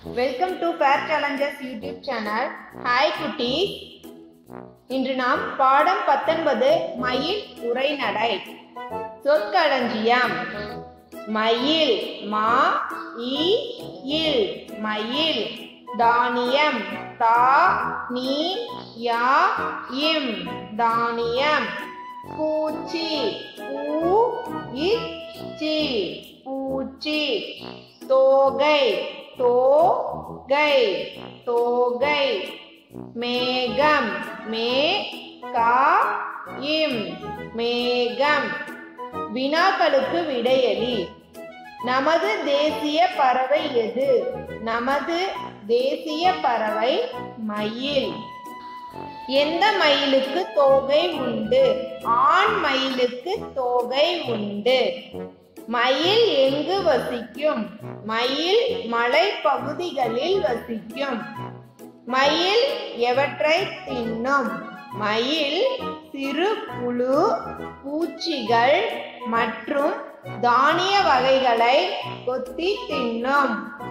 welcome to fair challengers YouTube channel hi குட்டீஸ் இன்று நாம் பாடம் பத்தொன்பது மயில் உரைநடை சொற்களஞ்சியம் மயில் மா இ இல் மயில் தானியம் தா நீ யா இம் தானியம் பூச்சி பூ இச்சி பூச்சி தோகை தோகை தோகை மேகம் மே கா இம் மேகம் வினாக்களுக்கு விடையளி நமது தேசிய பறவை எது நமது தேசிய பறவை மயில் எந்த மயிலுக்கு தோகை உண்டு ஆண் மயிலுக்கு தோகை உண்டு மயில் எங்கு வசிக்கும் மயில் மலை பகுதிகளில் வசிக்கும் மயில் எவற்றை தின்னும் மயில் சிறு புழு பூச்சிகள் மற்றும் தானிய வகைகளை கொத்தி தின்னும்